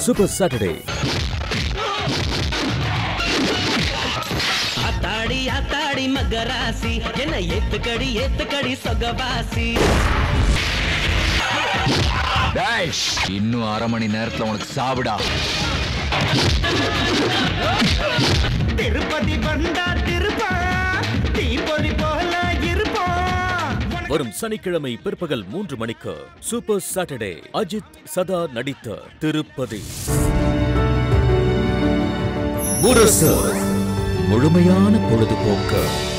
super Saturday ஆத்தாடி ஆத்தாடி மகராசி என்ன ஏத்துக்கடி ஏத்துக்கடி சொகவாசி டேய், இன்னும் அரை மணி நேரத்துல உனக்கு சாப்பிடா திருப்பதி வந்தா திருப்பா தீபொறி போல இருப்போம் வரும் சனிக்கிழமை பிற்பகல் மூன்று மணிக்கு சூப்பர் சாட்டர்டே அஜித் சதா நடித்த திருப்பதி முரசு முழுமையான பொழுதுபோக்கு